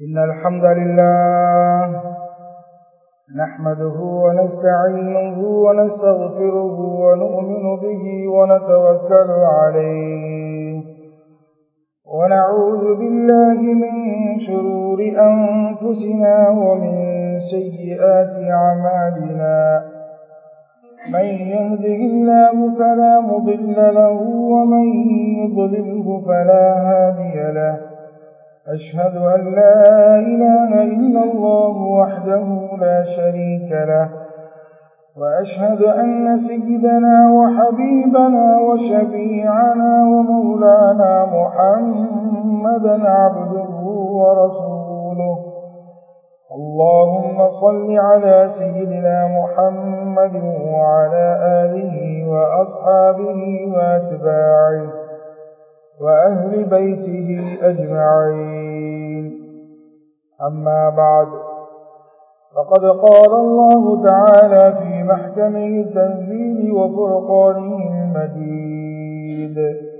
إن الحمد لله نحمده ونستعينه ونستغفره ونؤمن به ونتوكل عليه ونعوذ بالله من شرور أنفسنا ومن سيئات أعمالنا من يهده الله فلا مضل له ومن يضلله فلا هادي له أشهد أن لا إله إلا الله وحده لا شريك له وأشهد أن سيدنا وحبيبنا وشفيعنا ومولانا محمدا عبده ورسوله اللهم صل على سيدنا محمد وعلى آله وأصحابه وأتباعه وأهل بيته أجمعين أما بعد فقد قال الله تعالى في محكمه التنزيل وفرقانه المجيد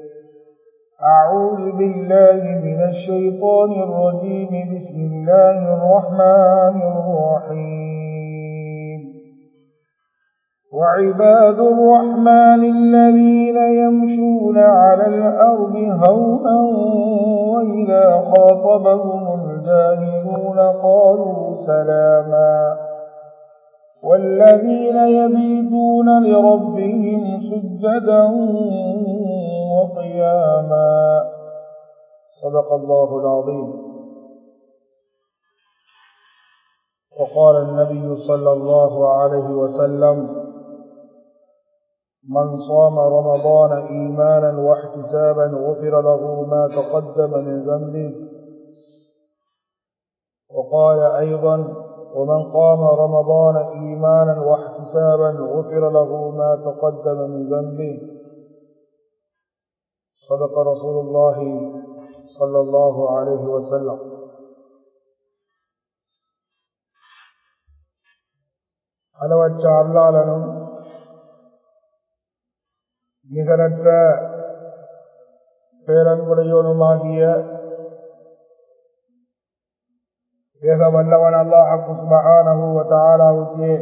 أعوذ بالله من الشيطان الرجيم بسم الله الرحمن الرحيم وعباد الرحمن الذين يمشون على الأرض هونا وإذا خاطبهم الجاهلون قالوا سلاما والذين يبيتون لربهم سجدا وقياما صدق الله العظيم وقال النبي صلى الله عليه وسلم من صام رمضان إيمانا واحتسابا غفر له ما تقدم من ذنبه وقال أيضا ومن قام رمضان إيمانا واحتسابا غفر له ما تقدم من ذنبه صدق رسول الله صلى الله عليه وسلم அளவற்ற அல்லாளனும் நிகரற்ற பேரன்புடையோனுமாகிய ஏக வல்லவன் அல்லாஹு சுபஹானஹு தாலாவுக்கே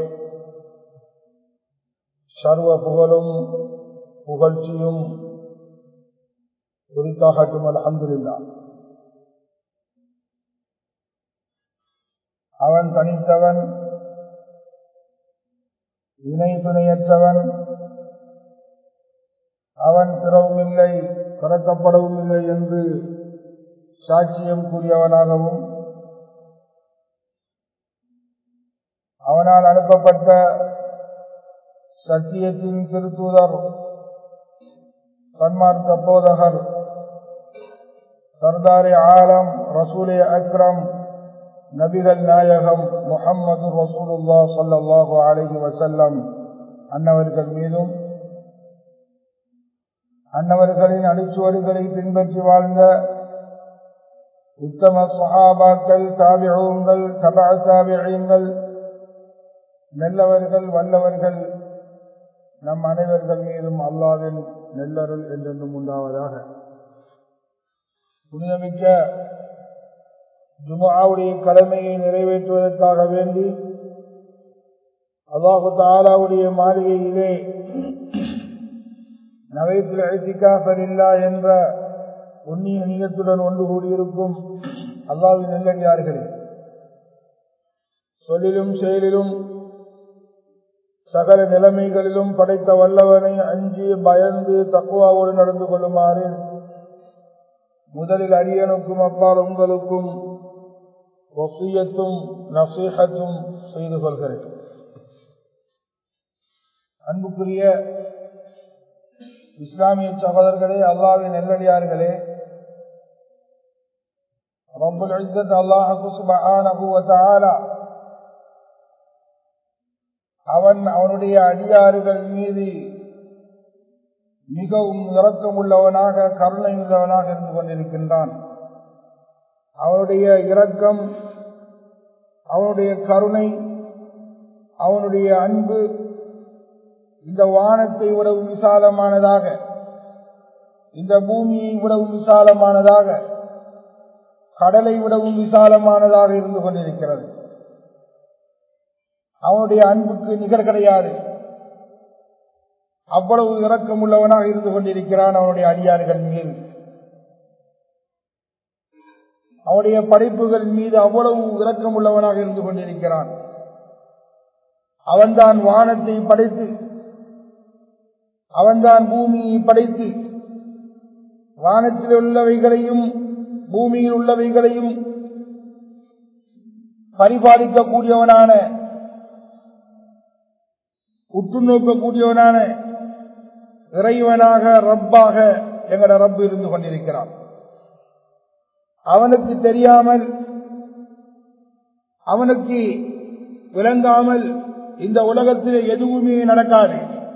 சர்வ புகழும் புகழ்ச்சியும் குறித்தாகட்டும் அலமதுல்லா அவன் தனித்தவன் இணை துணையற்றவன் அவன் பிறவும் இல்லை பிறக்கப்படவும் இல்லை என்று சாட்சியம் கூறியவனாகவும் அவனால் அனுப்பப்பட்ட சத்தியத்தின் திருத்தூதர் சன்மார்க்க போதகர் சர்தாரி ஆலம் ரசூலே அக்ரம் நபிகள் நாயகம் முகம்மது ரசூலுல்லா சல்லாஹு அலஹி வசல்லம் அன்னவர்கள் மீதும் அன்னவர்களின் அடிச்சுவடுகளை பின்பற்றி வாழ்ந்த உத்தம சுஹாபாக்கள் தாபிழங்கள் சபா தாபிழங்கள் நல்லவர்கள் வல்லவர்கள் நம் அனைவர்கள் மீதும் அல்லாவின் நெல்லருள் என்றென்றும் உண்டாவதாக புனிதமிக்க ஜுமாவுடைய கடமையை நிறைவேற்றுவதற்காக வேண்டி அல்லாஹு தாலாவுடைய மாளிகையிலே நவைத்தில் அழைத்திக்காஃபரில்லா என்ற உன்னிய நீயத்துடன் ஒன்று கூடியிருக்கும் அல்லாவின் நெல்லடியார்களே சொல்லிலும் செயலிலும் சகல நிலைமைகளிலும் படைத்த வல்லவனை அஞ்சி பயந்து தக்குவாவோடு நடந்து கொள்ளுமாறு முதலில் அரியனுக்கும் அப்பால் உங்களுக்கும் வசியத்தும் நசீகத்தும் செய்து கொள்கிறேன் அன்புக்குரிய இஸ்லாமிய சகோதரர்களே அல்லாவின் நெல்லடியார்களே ரப்புல் இஸ்ஸத் அல்லாஹு சுப்ஹானஹு வ தஆலா அவன் அவனுடைய அடியாறுகள் மீது மிகவும் இரக்கமுள்ளவனாக கருணை உள்ளவனாக இருந்து கொண்டிருக்கின்றான் அவனுடைய இரக்கம் அவனுடைய கருணை அவனுடைய அன்பு இந்த வானத்தை விடவும் விசாலமானதாக இந்த பூமியை விடவும் விசாலமானதாக கடலை விடவும் விசாலமானதாக இருந்து கொண்டிருக்கிறது அவனுடைய அன்புக்கு நிகர் கிடையாது அவ்வளவு இரக்கம் உள்ளவனாக இருந்து கொண்டிருக்கிறான் அவனுடைய அடியார்கள் மீது அவனுடைய படைப்புகள் மீது அவ்வளவு இரக்கம் உள்ளவனாக இருந்து கொண்டிருக்கிறான் அவன்தான் வானத்தை படைத்து அவன்தான் பூமியை படைத்து வானத்தில் உள்ளவைகளையும் பூமியில் உள்ளவைகளையும் பரிபாலிக்கக்கூடியவனான உற்று நோக்கக்கூடியவனான இறைவனாக ரப்பாக எங்கட ரப்பு இருந்து கொண்டிருக்கிறான் அவனுக்கு தெரியாமல் அவனுக்கு விளங்காமல் இந்த உலகத்தில் எதுவுமே நடக்காது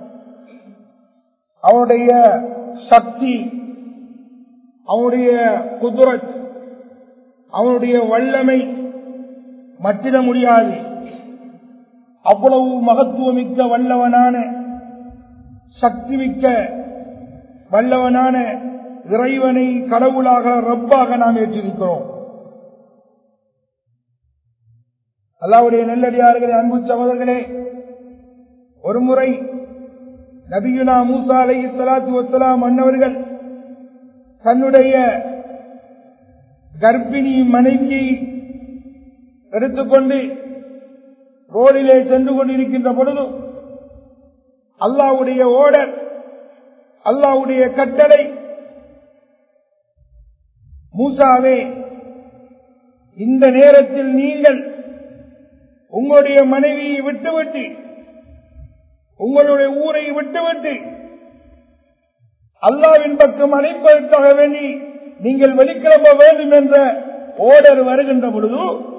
அவனுடைய சக்தி அவனுடைய குதிரத் அவனுடைய வல்லமை மற்றிட முடியாது அவ்வளவு மகத்துவமிக்க வல்லவனான சக்தி மிக்க வல்லவனான இறைவனை கடவுளாக ரப்பாக நாம் ஏற்றிருக்கிறோம் அல்லாவுடைய நெல்லடியார்களே அன்பு சகோதரர்களே ஒரு முறை நபியுனா மூசா அலை சலாத்து வசலாம் அன்னவர்கள் தன்னுடைய கர்ப்பிணி மனைவியை எடுத்துக்கொண்டு ரோடிலே சென்று கொண்டிருக்கின்ற பொழுது அல்லாவுடைய ஓடர் அல்லாவுடைய கட்டளை மூசாவே இந்த நேரத்தில் நீங்கள் உங்களுடைய மனைவியை விட்டுவிட்டு உங்களுடைய ஊரை விட்டுவிட்டு அல்லாவின் பக்கம் அழைப்பதற்காக வேண்டி நீங்கள் வெளிக்கிளம்ப வேண்டும் என்ற ஓடர் வருகின்ற பொழுது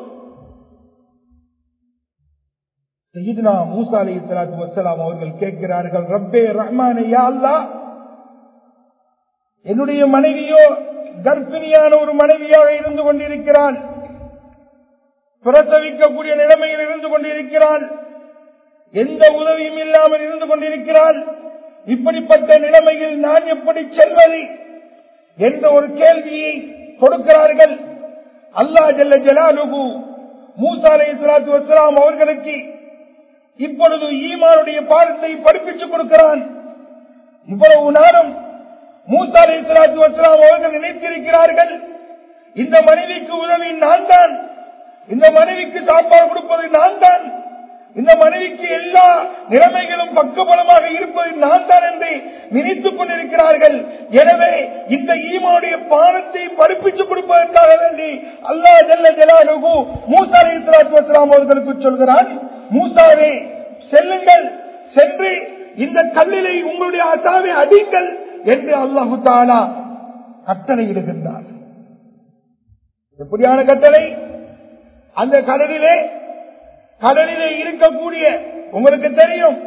சையீதுனா மூசா அலி இஸ்லாத்து வசலாம் அவர்கள் கேட்கிறார்கள் ரப்பே ரஹ்மானே யா அல்லா என்னுடைய மனைவியோ கர்ப்பிணியான ஒரு மனைவியாக இருந்து கொண்டிருக்கிறாள் பிரசவிக்கக்கூடிய நிலைமையில் இருந்து கொண்டிருக்கிறாள் எந்த உதவியும் இல்லாமல் இருந்து கொண்டிருக்கிறாள் இப்படிப்பட்ட நிலைமையில் நான் எப்படி செல்வது என்ற ஒரு கேள்வியை கொடுக்கிறார்கள் அல்லா ஜல்ல ஜலாலுகு மூசா அலை இஸ்லாத்து வசலாம் அவர்களுக்கு இப்பொழுது ஈமானுடைய பாடத்தை படிப்பித்துக் கொடுக்கிறான் இவ்வளவு நேரம் மூசா அலை இஸ்லாத்து வசலாம் அவர்கள் நினைத்திருக்கிறார்கள் இந்த மனைவிக்கு உதவி நான் தான் இந்த மனைவிக்கு சாப்பாடு கொடுப்பது நான் தான் இந்த மனைவிக்கு எல்லா நிலைமைகளும் பக்கபலமாக இருப்பது நான் தான் என்று நினைத்துக் கொண்டிருக்கிறார்கள் எனவே இந்த ஈமானுடைய பானத்தை படிப்பித்துக் கொடுப்பதற்காக வேண்டி அல்லா ஜல்ல ஜலாலுகு மூசா அலி இஸ்லாத்து வஸ்லாம் அவர்களுக்கு சொல்கிறான் மூசாவே செல்லுங்கள் சென்று இந்த கல்லிலை உங்களுடைய அசாவை அடிங்கள் என்று அல்லாஹு தாலா கட்டளை இடுகின்றார் எப்படியான கட்டளை அந்த கடலிலே கடலிலே இருக்கக்கூடிய உங்களுக்கு தெரியும்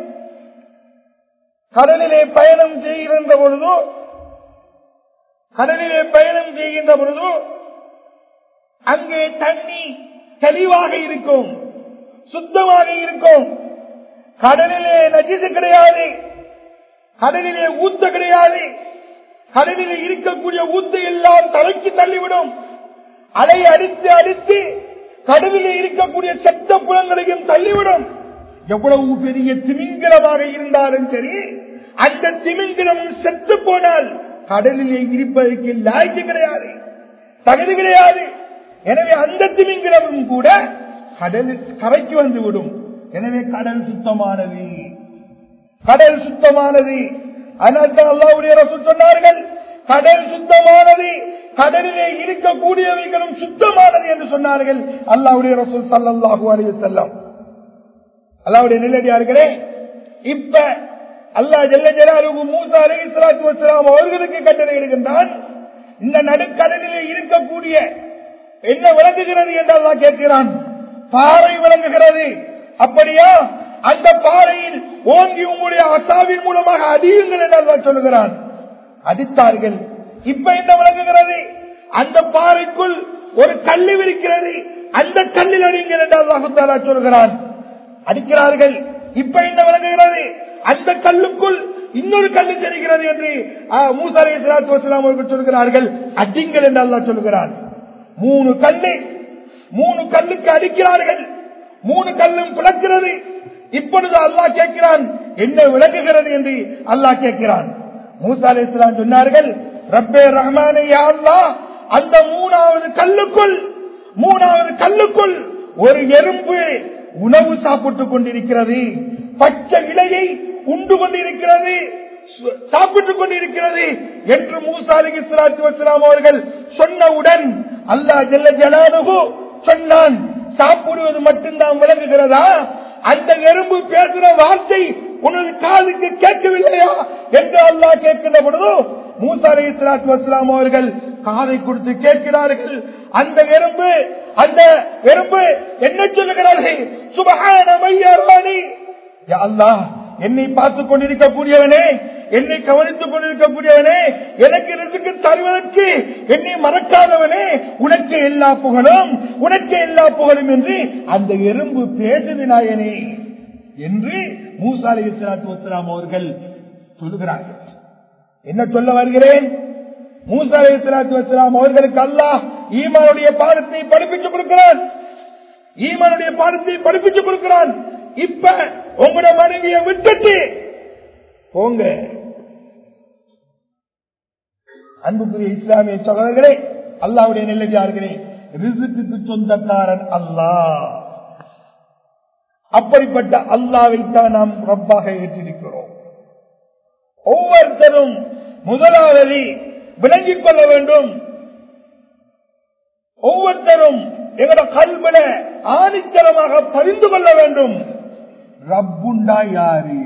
கடலிலே பயணம் செய்கின்ற பொழுது கடலிலே பயணம் செய்கின்ற பொழுது அங்கே தண்ணி தெளிவாக இருக்கும் சுத்தமாக இருக்கும் கடலிலே நஜிசு கிடையாது கடலிலே ஊத்த கிடையாது கடலிலே இருக்கக்கூடிய ஊத்து எல்லாம் தலைக்கு தள்ளிவிடும் அலை அடித்து அடித்து கடலிலே இருக்கக்கூடிய சட்ட புலங்களையும் தள்ளிவிடும் எவ்வளவு பெரிய திமிங்கிலமாக இருந்தாலும் சரி அந்த திமிங்கிலம் செத்து போனால் கடலிலே இருப்பதற்கு லாய்க்கு கிடையாது தகுதி கிடையாது எனவே அந்த திமிங்கிலமும் கூட கடலில் கரைக்கு வந்து விடும் எனவே கடல் சுத்தமானது கடல் சுத்தமானது அதனால் அல்லாவுடைய ரசு சொன்னார்கள் கடல் சுத்தமானது கடலிலே இருக்கக்கூடியவைகளும் சுத்தமானது என்று சொன்னார்கள் அல்லாவுடைய ரசூல் சல்லாஹூ அலி செல்லம் அல்லாவுடைய நிலையார்களே இப்ப அல்லா ஜெல்ல ஜலாலுகு மூசா அலி இஸ்லாத்து வசலாம் அவர்களுக்கு கட்டளை இருக்கின்றான் இந்த நடுக்கடலிலே இருக்கக்கூடிய என்ன விளங்குகிறது என்றால் கேட்கிறான் பாறை விளங்குகிறது அப்படியா அந்த பாறையில் ஓங்கி உங்களுடைய அசாவின் மூலமாக அடியுங்கள் என்றால் சொல்லுகிறான் அடித்தார்கள் இப்ப என்ன விளங்குகிறது அந்த பாறைக்குள் ஒரு கல்லு இருக்கிறது அந்த கல்லில் அடிங்கள் என்று அல்லாஹுத்தாலா சொல்கிறான் அடிக்கிறார்கள் இப்ப என்ன விளங்குகிறது அந்த கல்லுக்குள் இன்னொரு கல்லு தெரிகிறது என்று மூசாரை அவர்கள் சொல்கிறார்கள் அடிங்கள் என்று அல்லா சொல்கிறான் மூணு கல்லு மூணு கல்லுக்கு அடிக்கிறார்கள் மூணு கல்லும் பிளக்கிறது இப்பொழுது அல்லாஹ் கேட்கிறான் என்ன விளங்குகிறது என்று அல்லாஹ் கேட்கிறான் மூசா அலி இஸ்லாம் சொன்னார்கள் ரப்பே ரஹ்மானே யா அல்லாஹ் அந்த மூணாவது கல்லுக்குள் மூணாவது கல்லுக்குள் ஒரு எறும்பு உணவு சாப்பிட்டுக் கொண்டிருக்கிறது பச்சை இலையை உண்டு கொண்டிருக்கிறது சு- சாப்பிட்டுக் கொண்டிருக்கிறது என்று மூசா அலி இஸ்லாத்து வஸ்லாம் அவர்கள் சொன்னவுடன் அல்லாஹ் ஜல்ல ஜலாலுஹு சொன்னான் சாப்பிடுவது மட்டும்தான் விளங்குகிறதா அந்த எறும்பு பேசுற வார்த்தை உனது காதுக்கு கேட்கவில்லையா என்று அல்லாஹ் கேட்கின்ற பொழுது மூசா அலி இஸ்லாத்து வஸ்லாம் அவர்கள் காதை கொடுத்து கேட்கிறார்கள் அந்த எறும்பு அந்த எறும்பு என்ன சொல்லுகிறார்கள் சுபஹான மையராணி யா அல்லாஹ் என்னை பார்த்துக் கொண்டிருக்கக்கூடியவனே என்னை கவனித்துக் கொண்டிருக்கக்கூடியவனே எனக்கு ரிசுக்கு தருவதற்கு என்னை மறக்காதவனே உனக்கு எல்லா புகழும் உனக்கு எல்லா புகழும் என்று அந்த எறும்பு பேசுது நாயனே என்று மூசா அலி இஸ்லாத்து வஸ்லாம் அவர்கள் சொல்லுகிறார்கள் என்ன சொல்ல வருகிறேன் மூசா அலி இஸ்லாத்து வஸ்லாம் அவர்களுக்கு அல்லாஹ் ஈமானுடைய பாடத்தை படிப்பித்துக் கொடுக்கிறான் ஈமானுடைய பாடத்தை படிப்பித்துக் கொடுக்கிறான் இப்ப உங்களோட மனைவியை விட்டுட்டு போங்க அன்புக்குரிய இஸ்லாமிய சகோதரர்களே அல்லாவுடைய நெல்லடியார்களே ரிசுக்கு சொந்தக்காரன் அல்லாஹ் அப்படிப்பட்ட அல்லாவை தான் நாம் ரப்பாக ஏற்றிருக்கிறோம் ஒவ்வொருத்தரும் முதலாவது விளங்கிக் கொள்ள வேண்டும் ஒவ்வொருத்தரும் எங்களோட கல்வில ஆணித்தரமாக பரிந்து கொள்ள வேண்டும் ரப்புண்டா யாரு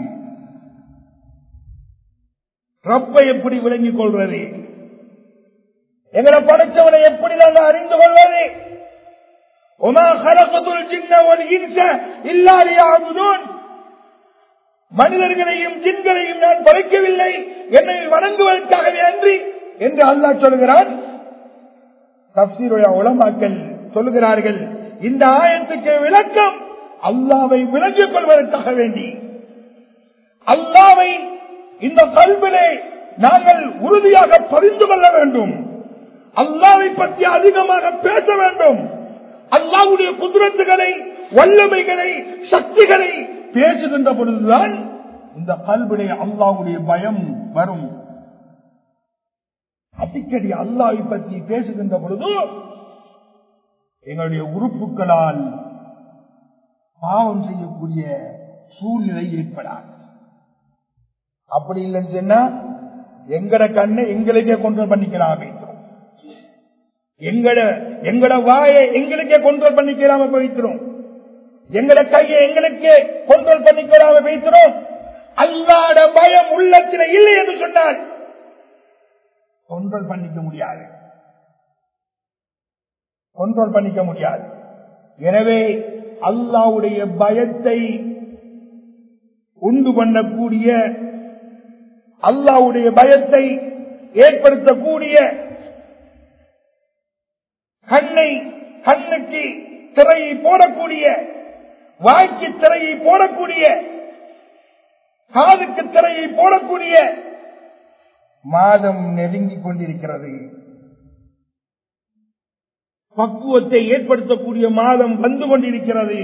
ரப்பை எப்படி விளங்கிக் கொள்வது எங்களை படைச்சவனை எப்படி நாங்கள் அறிந்து கொள்வது உமா கலக்கத்துள் சின்ன ஒரு இன்ச இல்லாதியாகுதோன் மனிதர்களையும் ஜின்களையும் நான் படைக்கவில்லை என்னை வணங்குவதற்காகவே அன்றி என்று அல்லாஹ் சொல்கிறான் தப்சீருடைய உலமாக்கள் சொல்லுகிறார்கள் இந்த ஆயத்துக்கு விளக்கம் அல்லாவை விளங்கிக் கொள்வதற்காக வேண்டி அல்லாவை இந்த கல்விலே நாங்கள் உறுதியாக பரிந்து கொள்ள வேண்டும் அல்லாவை பற்றி அதிகமாக பேச வேண்டும் அல்லாவுடைய குதிரத்துகளை வல்லமைகளை சக்திகளை பேசுகின்ற பொழுதுதான் இந்த கல்விலே அல்லாவுடைய பயம் வரும் அடிக்கடி அல்லாவை பற்றி பேசுகின்ற பொழுது எங்களுடைய உறுப்புகளால் பாவம் செய்யக்கூடிய சூழ்நிலை ஏற்படாது அப்படி இல்லைன்னு சொன்னா எங்கட கண்ணை எங்களுக்கே கொண்டு பண்ணிக்கலாம் வைக்கிறோம் எங்கட எங்கட வாயை எங்களுக்கே கொண்ட்ரோல் பண்ணிக்கலாம போய்க்கிறோம் எங்கட கையை எங்களுக்கே கொண்ட்ரோல் பண்ணிக்கலாம வைக்கிறோம் அல்லாட பயம் உள்ளத்தில் இல்லை என்று சொன்னால் கொண்ட்ரோல் பண்ணிக்க முடியாது கொண்ட்ரோல் பண்ணிக்க முடியாது எனவே அல்லாவுடைய பயத்தை உண்டு பண்ணக்கூடிய அல்லாவுடைய பயத்தை ஏற்படுத்தக்கூடிய கண்ணை கண்ணுக்கு திரையை போடக்கூடிய வாய்க்கு திரையை போடக்கூடிய காதுக்கு திரையை போடக்கூடிய மாதம் நெருங்கிக் கொண்டிருக்கிறது பக்குவத்தை ஏற்படுத்தக்கூடிய மாதம் வந்து கொண்டிருக்கிறது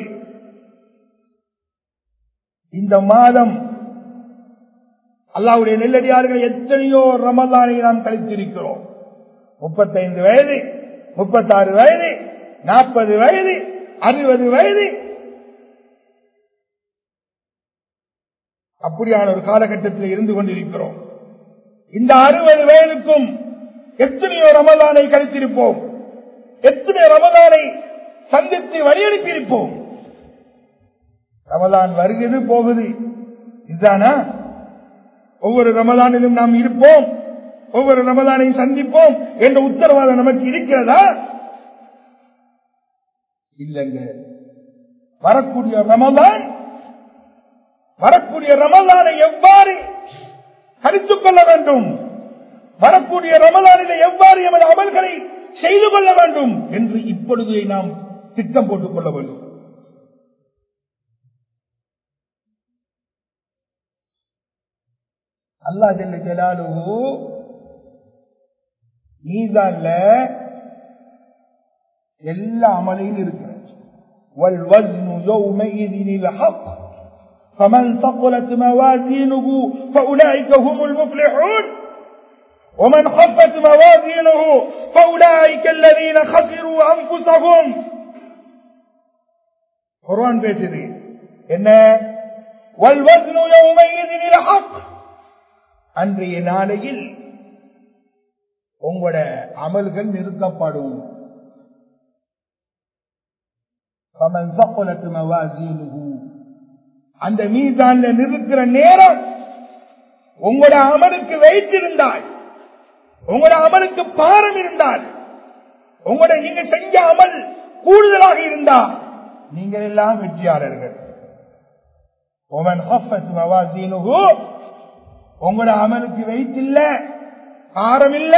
இந்த மாதம் அல்லாவுடைய நெல்லடியார்கள் எத்தனையோ ரமதானை நாம் கழித்திருக்கிறோம் முப்பத்தைந்து வயது முப்பத்தாறு வயது நாற்பது வயது அறுபது வயது அப்படியான ஒரு காலகட்டத்தில் இருந்து கொண்டிருக்கிறோம் இந்த அறுபது வயதுக்கும் எத்தனையோ ரமதானை கழித்திருப்போம் எத்தனை ரமதானை சந்தித்து வழியனுப்பியிருப்போம் ரமதான் வருகிறது போகுது இதுதானா ஒவ்வொரு ரமதானிலும் நாம் இருப்போம் ஒவ்வொரு ரமதானையும் சந்திப்போம் என்ற உத்தரவாதம் நமக்கு இருக்கிறதா இல்லைங்க வரக்கூடிய ரமதான் வரக்கூடிய ரமதானை எவ்வாறு கழித்துக் கொள்ள வேண்டும் வரக்கூடிய ரமதானில எவ்வாறு எமது அமல்களை செய்து கொள்ள வேண்டும் என்று இப்பொழுதே நாம் திட்டம் போட்டுக் கொள்ள வேண்டும் அல்லா ஜல்ல ஜலாலு மீதான்ல எல்லா அமலையும் இருக்கிறது والوزن يومئذ الحق فمن ثقلت موازينه فأولئك هم المفلحون ومن خفت موازينه فأولئك الذين خسروا أنفسهم குர்ஆன் பேசுது என்ன والوزن يومئذ الحق அன்றைய நாளையில் உங்களோட அமல்கள் நிறுத்தப்படும் فمن ثقلت موازينه அந்த மீதான்ல நிறுத்துற நேரம் உங்களோட அமலுக்கு வைத்திருந்தால் உங்களோட அமலுக்கு பாரம் இருந்தால் உங்களோட நீங்க செஞ்ச அமல் கூடுதலாக இருந்தா நீங்கள் எல்லாம் வெற்றியாளர்கள் ஒமன் ஹஃபத் மவாசீனுஹு உங்களோட அமலுக்கு வைத்தில்ல பாரம் இல்ல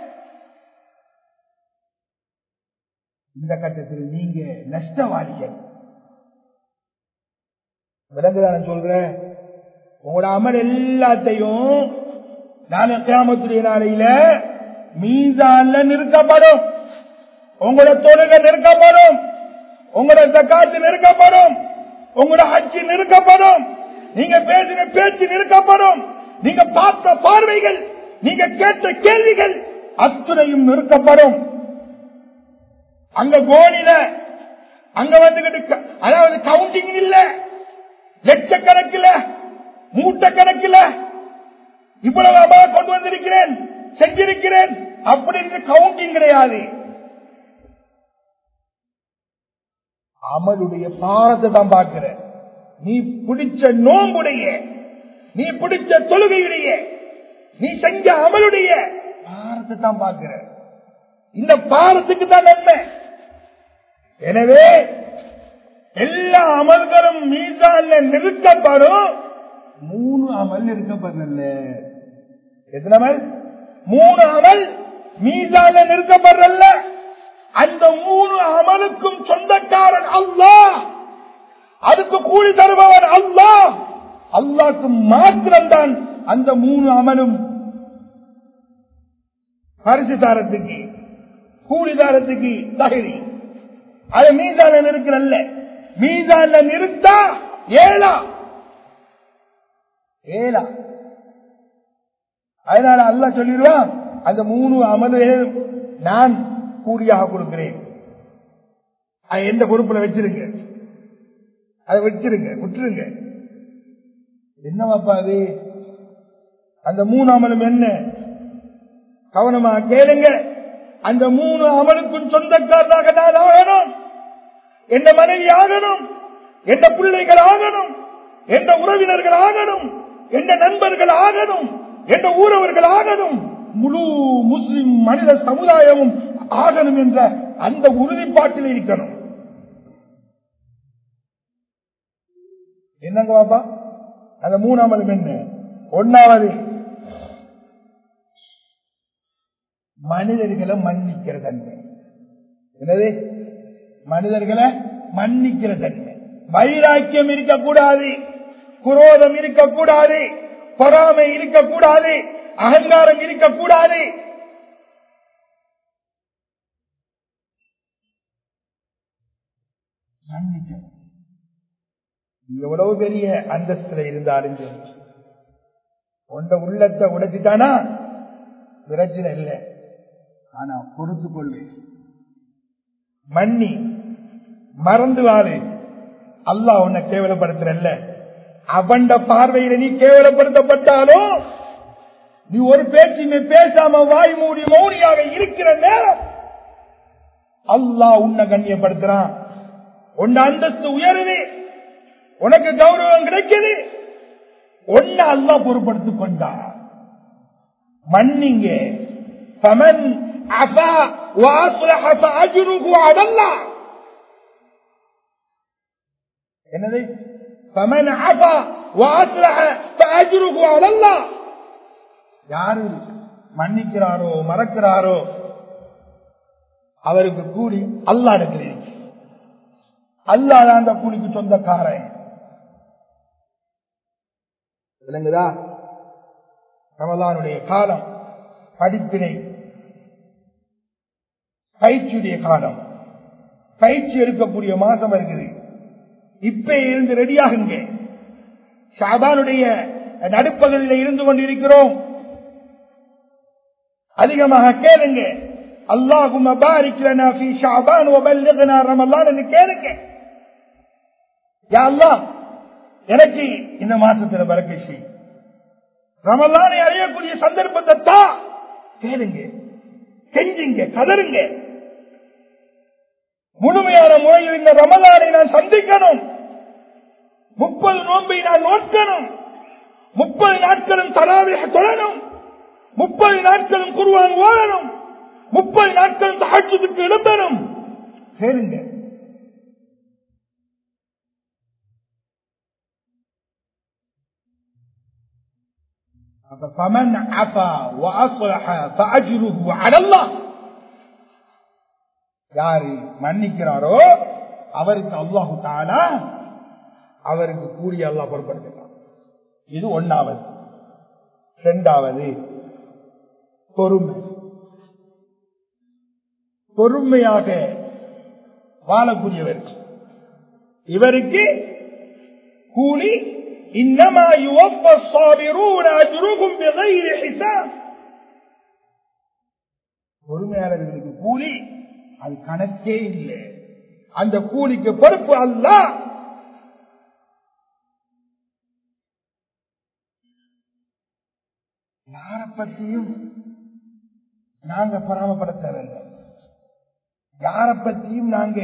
இந்த கட்டத்தில் நீங்க நஷ்டவாளிகள் விலங்குதான சொல்றேன் உங்களோட அமல் எல்லாத்தையும் நாளை கிராமத்துடைய நாளையில மீதான்ல நிறுத்தப்படும் உங்களோட தொழுகை நிறுக்கப்படும் உங்களோட தக்காத்து நிறுக்கப்படும் உங்களோட அச்சு நிறுக்கப்படும் நீங்க பேசின பேச்சு நிறுக்கப்படும் நீங்க பார்த்த பார்வைகள் நீங்க கேட்ட கேள்விகள் அத்துணையும் நிறுக்கப்படும் அங்க கோணில அங்க வந்துகிட்டு க- அதாவது கவுண்டிங் இல்ல லட்சக்கணக்கில் மூட்டை கணக்கில் இவ்வளவு அபா கொண்டு வந்திருக்கிறேன் செஞ்சிருக்கிறேன் அப்படின்னு கவுண்டிங் கிடையாது அமலுடைய பாரத்தை தான் பார்க்கிற நீ பிடிச்ச நோம்புடைய நீ பிடிச்ச தொழுகையுடைய நீ செஞ்ச அமலுடைய பாரத்தை தான் பார்க்கிற இந்த பாரத்துக்கு தான் நன்மை எனவே எல்லா அமல்களும் மீசான்ல நிறுத்தப்படும் மூணு அமல் நிறுத்தப்படல எத்தனை அமல் மூணு அமல் மீசான்ல நிறுத்தப்படல அந்த மூணு அமலுக்கும் சொந்தக்காரன் அல்லாஹ் அதுக்கு கூலி தருபவன் அல்லாஹ் அல்லாஹ்க்கு மாத்திரம்தான் அந்த மூணு அமலும் பரிசு தாரத்துக்கு கூலி தாரத்துக்கு தகுதி அது மீதான நிறுக்கிறல்ல மீதான நிறுத்தா ஏழா ஏழா அதனால அல்லாஹ் சொல்லிடுவான் அந்த மூணு அமலு நான் கூலியாக கொடுக்கிறேன் அது எந்த பொறுப்புல வச்சிருங்க அதை வச்சிருங்க விட்டுருங்க என்னவாப்பா அது அந்த மூணு அமலும் என்ன கவனமா கேளுங்க அந்த மூணு அமலுக்கும் சொந்தக்காரனாக நான் ஆகணும் எந்த மனைவி ஆகணும் எந்த பிள்ளைகள் ஆகணும் எந்த உறவினர்கள் ஆகணும் எந்த நண்பர்கள் ஆகணும் எந்த ஊரவர்கள் ஆகணும் முழு முஸ்லிம் மனித சமுதாயமும் ஆகணும் என்ற அந்த உறுதிப்பாட்டில் இருக்கணும் என்னங்க பாப்பா அந்த மூணாமலும் என்ன ஒன்னாவது மனிதர்களை மன்னிக்கிற தன்மை என்னது மனிதர்களை மன்னிக்கிற தன்மை வைராக்கியம் இருக்கக்கூடாது குரோதம் இருக்கக்கூடாது பொறாமை இருக்கக்கூடாது அகங்காரம் இருக்கக்கூடாது மன்னிக்கணும் எவ்வளவு பெரிய அந்தஸ்துல இருந்தாலும் சரி உண்ட உள்ளத்தை உடைச்சிட்டானா பிரச்சனை இல்லை ஆனா பொறுத்து கொள்ளு மன்னி மறந்து வாழு அல்லாஹ் உன்னை கேவலப்படுத்துறல்ல அவண்ட பார்வையில நீ கேவலப்படுத்தப்பட்டாலும் நீ ஒரு பேச்சுமே பேசாம வாய் மூடி மௌனியாக இருக்கிற நேரம் அல்லாஹ் உன்னை கண்ணியப்படுத்துறான் உன்ன அந்தஸ்து உயருது உனக்கு கௌரவம் கிடைக்குது ஒன்ன அல்லாஹ் பொருட்படுத்திக் கொண்டார் மன்னிங்க ஃபமன் அஃபா வஅஸ்லஹ ஃபஅஜ்ருஹு அலல்லாஹ் என்னது ஃபமன் அஃபா வஅஸ்லஹ ஃபஅஜ்ருஹு அலல்லாஹ் யாரு மன்னிக்கிறாரோ மறக்கிறாரோ அவருக்கு கூலி அல்லாஹ் எடுக்கிறேன் அல்லாஹ் தான் அந்த கூலிக்கு சொந்தக்காரன் விளங்குதா ரமலானுடைய காலம் படிப்பினை பயிற்சியுடைய காலம் பயிற்சி எடுக்கக்கூடிய மாசம் இருக்குது இப்ப இருந்து ரெடியாகுங்க ஷாபானுடைய நடுப்பகுதியில் இருந்து கொண்டிருக்கிறோம் அதிகமாக கேளுங்க அல்லாஹும் பாரிக் லனா ஃபீ ஷஅபான் வபல்லிக்னா ரமலான் என்று கேளுங்க யா அல்லாஹ் எனக்கு இந்த மாசத்துல பரக்கத் செய் ரமலானை அடையக்கூடிய சந்தர்ப்பத்தை தா கேளுங்க கெஞ்சுங்க கதருங்க முழுமையான முறையில் இந்த ரமலானை நான் சந்திக்கணும் முப்பது நோன்பை நான் நோக்கணும் முப்பது நாட்களும் தராவிக தொழணும் முப்பது நாட்களும் குருவான் ஓடணும் முப்பது நாட்களும் தகச்சத்துக்கு எழும்பணும் கேளுங்க فمن عفا واصلح فاجره على الله யாரு மன்னிக்கிறாரோ அவருக்கு அல்லாஹு தாலா அவருக்கு கூலி அல்லாஹ் பொறுப்படுத்துகிறார் இது ஒன்னாவது இரண்டாவது பொறுமை பொறுமையாக வாழக்கூடியவர் இவருக்கு கூலி இன்னமா யுவப்ப சாபிரூன அஜ்ருகும் பிகைரி ஹிசாப் பொறுமையாளர்களுக்கு கூலி அது கணக்கே இல்லை அந்த கூலிக்கு பொறுப்பு அல்ல யாரை பற்றியும் நாங்க பராமப்பட தேவையில்லை யாரை பற்றியும் நாங்க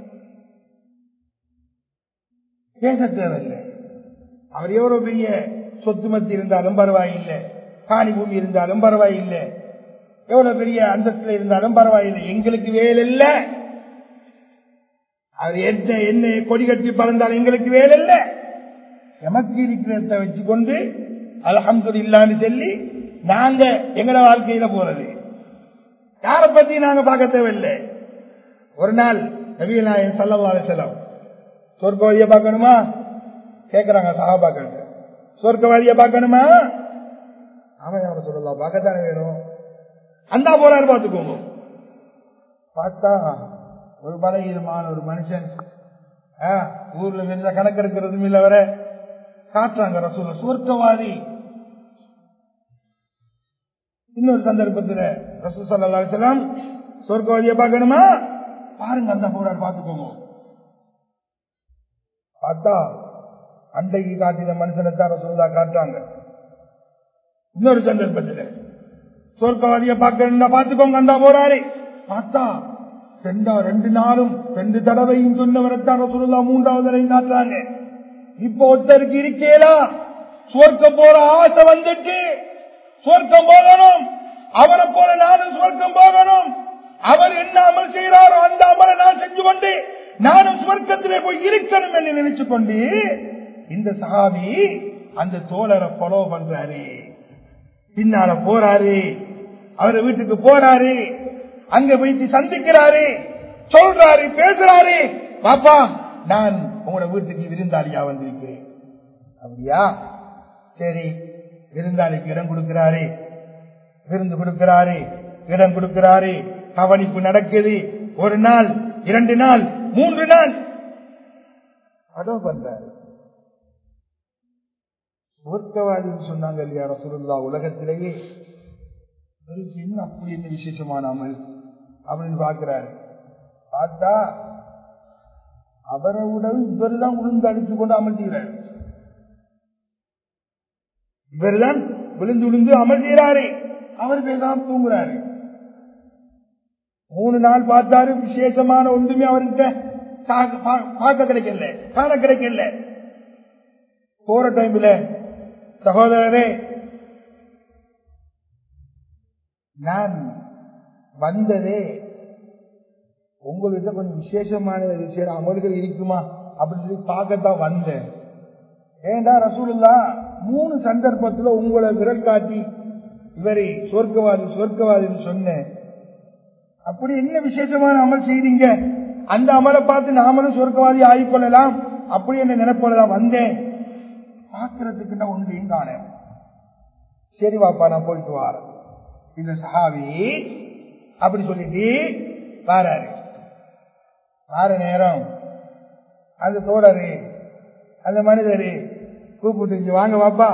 பேச தேவையில்லை அவர் எவ்வளவு பெரிய சொத்து மத்தி இருந்தாலும் பரவாயில்லை காணி பூமி இருந்தாலும் பரவாயில்லை எவ்வளவு பெரிய அந்தஸ்துல இருந்தாலும் பரவாயில்லை எங்களுக்கு வேலை இல்ல அது என்ன என்ன கொடி கட்டி பறந்தாலும் எங்களுக்கு வேலை இல்ல எமக்கு இருக்கிறத வச்சுக்கொண்டு அலஹம்து இல்லான்னு சொல்லி நாங்க எங்கட வாழ்க்கையில போறது யாரை பத்தி நாங்க பார்க்க தேவையில்லை ஒரு நாள் நவீன நாயன் சல்லவாத செல்லம் சொர்க்க வழியை பார்க்கணுமா கேக்குறாங்க சகாபாக்கள் சொர்க்க வழியை பார்க்கணுமா ஆமா யார சொல்லலாம் பார்க்கத்தானே வேணும் அந்த போறாரு பார்த்துக்கோங்க பார்த்தா ஒரு பலகீனமான ஒரு மனுஷன் ஆ, ஊர்ல வெளில கணக்கெடுக்கிறதும் இல்ல வர காட்டுறாங்க ரசூல சுவர்க்கவாதி இன்னொரு சந்தர்ப்பத்துல ரசூல் சல்லா அலிசலாம் சொர்க்கவாதியை பார்க்கணுமா பாருங்க அந்த போறாரு பார்த்துக்கோங்க பார்த்தா அண்டைக்கு காட்டின மனுஷனை தான் ரசூலா காட்டுறாங்க இன்னொரு சந்தர்ப்பத்தில் சொர்க்கவாதிய பார்க்க பார்த்துக்கோங்க அந்த போறாரு பார்த்தா ரெண்டா ரெண்டு நாளும் ரெண்டு தடவையும் சொன்னவரைத்தான் ரசூலுல்லா மூன்றாவது தடவை காட்டுறாங்க இப்ப ஒருத்தருக்கு இருக்கேலா சொர்க்கம் போற ஆசை வந்துட்டு சொர்க்கம் போகணும் அவரை போல நானும் சொர்க்கம் போகணும் அவர் என்ன அமல் செய்கிறாரோ அந்த அமலை நான் செஞ்சு கொண்டு நானும் சொர்க்கத்திலே போய் இருக்கணும் என்று நினைச்சு கொண்டு இந்த சகாபி அந்த தோழரை ஃபாலோ பண்றாரு பின்னால போறாரு அவர் வீட்டுக்கு போறாரு அங்க போயிட்டு சந்திக்கிறாரு சொல்றாரு பேசுறாரு பாப்பா நான் உங்களோட வீட்டுக்கு விருந்தாளியா வந்திருக்கிறேன் அப்படியா சரி விருந்தாளிக்கு இடம் கொடுக்கிறாரு விருந்து கொடுக்கிறாரு இடம் கொடுக்கிறாரு கவனிப்பு நடக்குது ஒரு நாள் இரண்டு நாள் மூன்று நாள் அதோ பண்றாரு சொர்க்கவாதின்னு சொன்னாங்க இல்லையா ரசூலுல்லா உலகத்திலேயே ஒரு சின்ன அப்படி என்ன விசேஷமான அமல் அப்படின்னு பாக்குறாரு பார்த்தா அவரை விட இவர் தான் உளுந்து அடித்து கொண்டு அமல் செய்கிறார் இவர் தான் விழுந்து விழுந்து அமல் செய்கிறாரு அவர் பேசாம தூங்குறாரு மூணு நாள் பார்த்தாரு விசேஷமான ஒன்றுமே அவர்கிட்ட கா- பா- பார்க்க கிடைக்கல காண கிடைக்கல போற டைம்ல சகோதரரே நான் வந்ததே உங்கள்கிட்ட கொஞ்சம் விசேஷமான சில அமல்கள் இருக்குமா அப்படின்னு சொல்லி பார்க்கத்தான் வந்தேன் ஏண்டா ரசூலுல்லா மூணு சந்தர்ப்பத்துல உங்களை விரல் காட்டி இவரை சொர்க்கவாதி சொர்க்கவாதின்னு சொன்னேன் அப்படி என்ன விசேஷமான அமல் செய்தீங்க அந்த அமலை பார்த்து நாமளும் சொர்க்கவாதி ஆகிக்கொள்ளலாம் அப்படி என்ன நினைப்பொள்ளலாம் வந்தேன் பார்க்கறதுக்கு நான் ஒன்றையும் காண சரி வாப்பா நான் போயிட்டு வாரேன் இந்த சஹாபி அப்படி சொல்லிட்டு வாராரு ஆறு நேரம் அந்த தோழரு அந்த மனிதரு கூப்பிட்டு இங்க வாங்க வாப்பா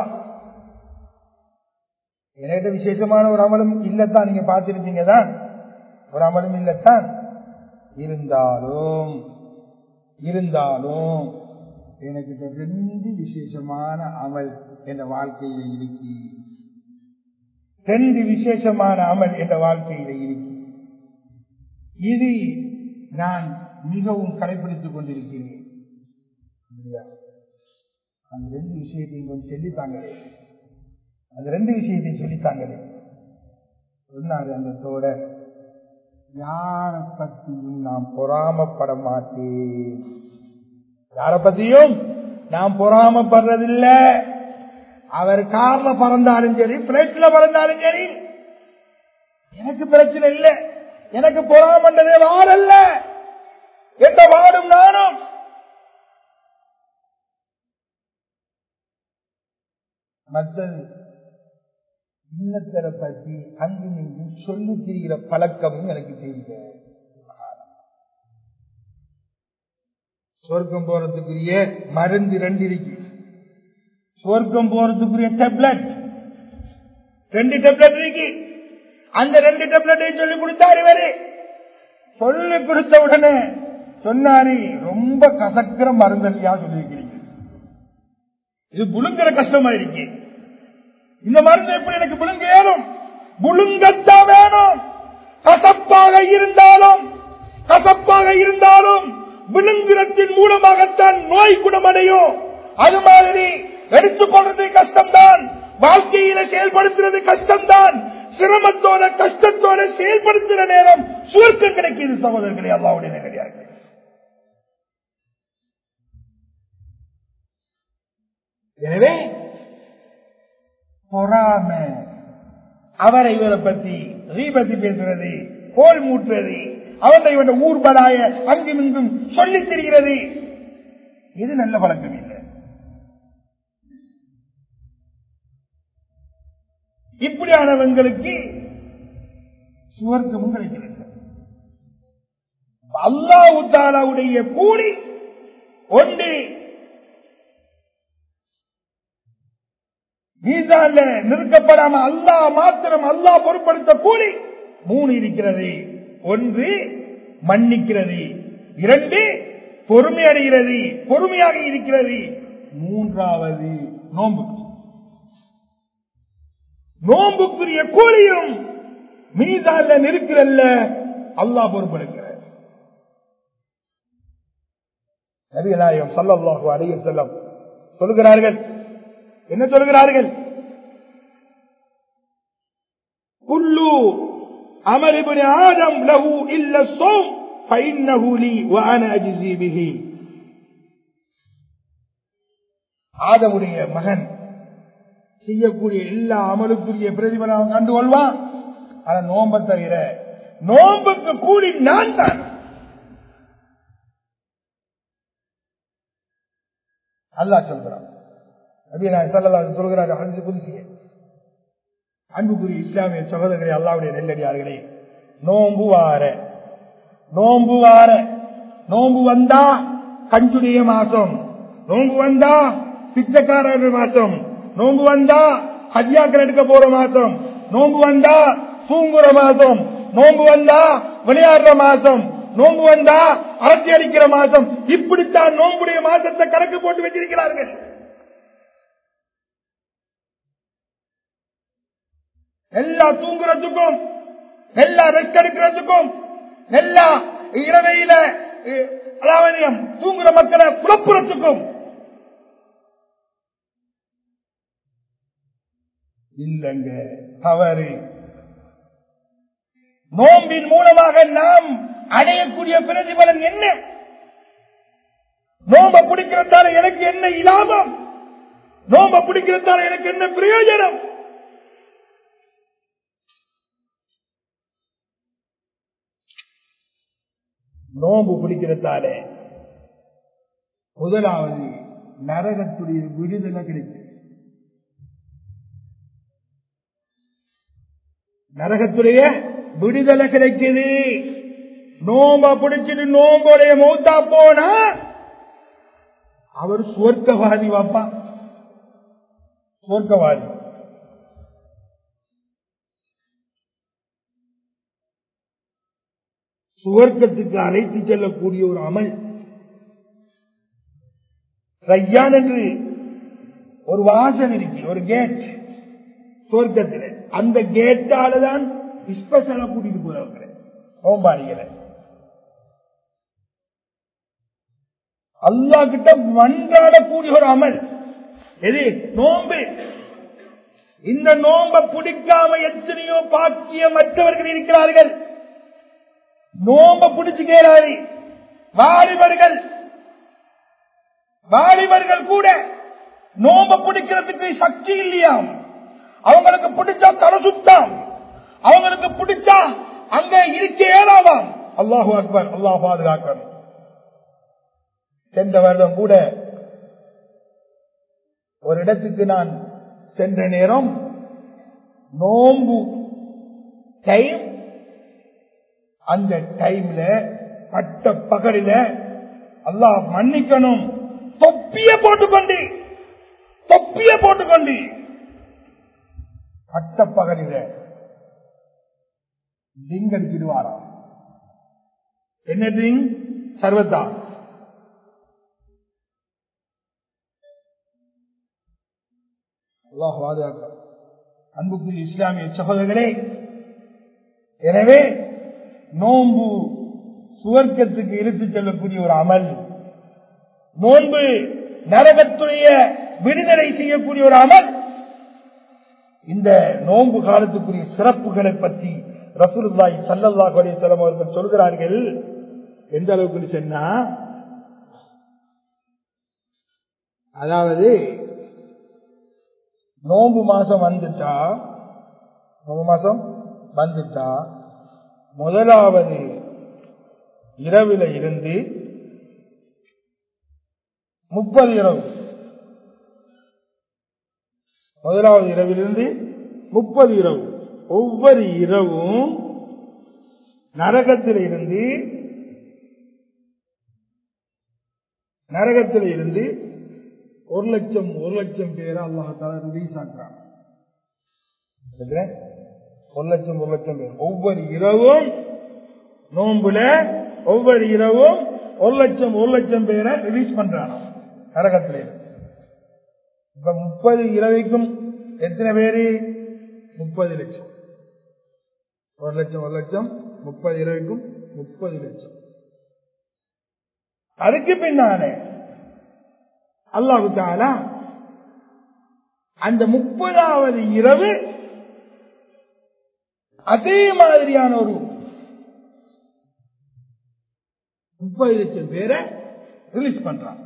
என்கிட்ட விசேஷமான ஒரு அமலும் இல்லத்தான் நீங்க பார்த்திருப்பீங்க தான் ஒரு அமலும் இல்லத்தான் இருந்தாலும் இருந்தாலும் எனக்கு ரெண்டு விசேஷமான அமல் என் வாழ்க்கையில இருக்கு ரெண்டு விசேஷமான அமல் என்ற வாழ்க்கையில இருக்கு இது நான் மிகவும் கடைபிடித்துக் கொண்டிருக்கிறேன் இல்லையா? அந்த ரெண்டு விஷயத்தையும் கொஞ்சம் சொல்லித்தாங்களே அந்த ரெண்டு விஷயத்தையும் சொல்லித்தாங்களே சொன்னாரு அந்த தோட யார பத்தியும் நான் பொறாமப்பட மாட்டேன் யார பத்தியும் நான் பொறாமப்படுறதில்ல அவர் கார்ல பறந்தாலும் சரி பிளைட்ல பறந்தாலும் சரி எனக்கு பிரச்சனை இல்லை எனக்கு பொறாமன்றதே வாடல்ல எந்த வாடும் நானும் மற்றது இன்னத்தரை பற்றி அங்கும் இங்கும் சொல்லி திரிகிற பழக்கமும் எனக்கு தெரியல சொர்க்கம் போறதுக்குரிய மருந்து ரெண்டு இருக்கு சொர்க்கம் போறதுக்குரிய டெப்லெட் ரெண்டு டெப்லெட் இருக்கு அந்த ரெண்டு டெப்லெட்டையும் சொல்லி கொடுத்தாரு இவரு சொல்லி கொடுத்த உடனே சொன்னாரு ரொம்ப கசக்கிற மருந்தல்லையா சொல்லியிருக்கிறீங்க இது புழுங்குற கஷ்டமா இருக்கு இந்த மருந்து எப்படி எனக்கு புழுங்க ஏறும் புழுங்கத்தான் வேணும் கசப்பாக இருந்தாலும் கசப்பாக இருந்தாலும் விழுங்குறத்தின் மூலமாகத்தான் நோய் குணமடையும் அது மாதிரி எடுத்துக்கொள்றது கஷ்டம்தான் வாழ்க்கையில செயல்படுத்துறது கஷ்டம்தான் சிரமத்தோட கஷ்டத்தோட செயல்படுத்துற நேரம் சுருக்கம் கிடைக்கிது சகோதரர்களே அல்லாவுடைய நேரடியாக எனவே பொறாம அவரை இவரை பத்தி ரீபத்தி பேசுறது கோல் மூட்டுறது அவனை இவன் ஊர்பலாய அங்கும் இங்கும் சொல்லித் தெரிகிறது இது நல்ல பழக்கம் இல்லை இப்படியானவங்களுக்கு சுவர்க்கமும் கிடைக்கிறது அல்லாஹு தாலாவுடைய கூலி ஒன்று மீதான்ல நிறுத்தப்படாம அல்லாஹ் மாத்திரம் அல்லாஹ் பொருட்படுத்த கூலி மூணு இருக்கிறது ஒன்று மன்னிக்கிறது இரண்டு பொறுமை அடைகிறது பொறுமையாக இருக்கிறது மூன்றாவது நோன்பு நோன்புக்குரிய கூலியும் மீதான்ல நிற்கிறல்ல அல்லாஹ் பொறுப்பெடுக்கிறார் நபிகளாயம் சல்லல்லாஹு அலைஹி வஸல்லம் சொல்லுகிறார்கள் என்ன சொல்கிறார்கள் குல்லு அமர் இப்னு ஆதம் லஹு இல்ல ஸௌம் فإنه لي وأنا أجزي به ஆதமுடைய மகன் செய்யக்கூடிய எல்லா அமலுக்குரிய பிரதிபலம் கண்டு கொள்வான் ஆனா நோம்ப தவிர நோம்புக்கு கூலி நான் தான் அல்லாஹ் சொல்கிறான் சொல்கிறார் அஞ்சு புதுசிய அன்புக்குரிய இஸ்லாமிய சகோதரர்களே அல்லாவுடைய நெல்லடியார்களே நோம்பு வார நோம்பு வார நோம்பு வந்தா கஞ்சுடைய மாசம் நோம்பு வந்தா பிச்சைக்காரர் மாசம் நோம்பு வந்தா ஹஜ்யாக்கள் எடுக்க போற மாசம் நோம்பு வந்தா தூங்குற மாசம் நோம்பு வந்தா விளையாடுற மாசம் நோம்பு வந்தா அரசி அடிக்கிற மாசம் இப்படித்தான் நோம்புடைய மாசத்தை கணக்கு போட்டு வச்சிருக்கிறார்கள் எல்லா தூங்குறதுக்கும் எல்லா ரெஸ்ட் எடுக்கிறதுக்கும் எல்லா இரவையில அதாவது தூங்குற மக்களை குழப்புறதுக்கும் இல்லங்க தவறு நோம்பின் மூலமாக நாம் அடையக்கூடிய பிரதிபலன் என்ன நோம்ப பிடிக்கிறதால எனக்கு என்ன இலாபம் நோம்ப பிடிக்கிறதால எனக்கு என்ன பிரயோஜனம் நோம்பு பிடிக்கிறதால முதலாவது நரகத்துடைய விடுதலை கிடைக்கும் நரகத்துடைய விடுதலை கிடைக்குது நோம்ப பிடிச்சிட்டு நோம்போடைய மௌத்தா போனா அவர் சுவர்க்கவாதி வாப்பா சுவர்க்கவாதி சுவர்க்கத்துக்கு அழைத்து செல்லக்கூடிய ஒரு அமல் ரையான் என்று ஒரு வாசல் இருக்கு ஒரு கேட் சுவர்க்கத்தில் அந்த கேட்டால தான் ஸ்பெஷலா கூட்டிட்டு போறவங்க நோம்பாளிகளை அல்லா கிட்ட மன்றாடக்கூடிய ஒரு அமல் எது நோம்பு இந்த நோம்ப பிடிக்காம எத்தனையோ பாக்கியமற்றவர்கள் இருக்கிறார்கள் நோம்ப பிடிச்சு கேளாது வாலிபர்கள் வாலிபர்கள் கூட நோம்ப பிடிக்கிறதுக்கு சக்தி இல்லையாம் அவங்களுக்கு பிடிச்சா தர சுத்தம் அவங்களுக்கு பிடிச்சா அங்க இருக்க ஏறாவாம் அல்லாஹு அக்பர் அல்லாஹ் பாதுகாக்கணும் சென்ற வருடம் கூட ஒரு இடத்துக்கு நான் சென்ற நேரம் நோம்பு டைம் அந்த டைம்ல பட்ட பகலில அல்லாஹ் மன்னிக்கணும் தொப்பிய போட்டுக்கொண்டு தொப்பிய போட்டுக்கொண்டு பட்ட பகலில ட்ரிங்க் அடிச்சிடுவாரா என்ன ட்ரிங்க் சர்வத்தா அல்லாஹ் பாதுகாக்க அன்புக்குரிய இஸ்லாமிய சகோதரர்களே எனவே நோன்பு சுவர்க்கத்துக்கு இழுத்து செல்லக்கூடிய ஒரு அமல் நோன்பு நரகத்துடைய விடுதலை செய்யக்கூடிய ஒரு அமல் இந்த நோன்பு காலத்துக்குரிய சிறப்புகளை பற்றி ரசூலுல்லாஹி ஸல்லல்லாஹு அலைஹி வஸல்லம் அவர்கள் சொல்கிறார்கள் எந்த அளவுக்கு சொன்னா அதாவது நோன்பு மாசம் வந்துட்டா நோன்பு மாசம் வந்துட்டா முதலாவது இரவில இருந்து முப்பது இரவு முதலாவது இரவிலிருந்து முப்பது இரவு ஒவ்வொரு இரவும் நரகத்தில் இருந்து நரகத்தில் இருந்து ஒரு லட்சம் ஒரு லட்சம் பேரை அல்லாஹால ரிலீஸ் ஆக்குறான் ஒரு லட்சம் ஒரு லட்சம் பேர் ஒவ்வொரு இரவும் நோன்புல ஒவ்வொரு இரவும் ஒரு லட்சம் ஒரு லட்சம் பேரை ரிலீஸ் பண்றான் நரகத்தில் இப்ப முப்பது இரவைக்கும் எத்தனை பேரு முப்பது லட்சம் ஒரு லட்சம் ஒரு லட்சம் முப்பது இரவைக்கும் முப்பது லட்சம் அதுக்கு பின்னாலே அல்லாஹு தாலா அந்த முப்பதாவது இரவு அதே மாதிரியான ஒரு முப்பது லட்சம் பேரை ரிலீஸ் பண்றான்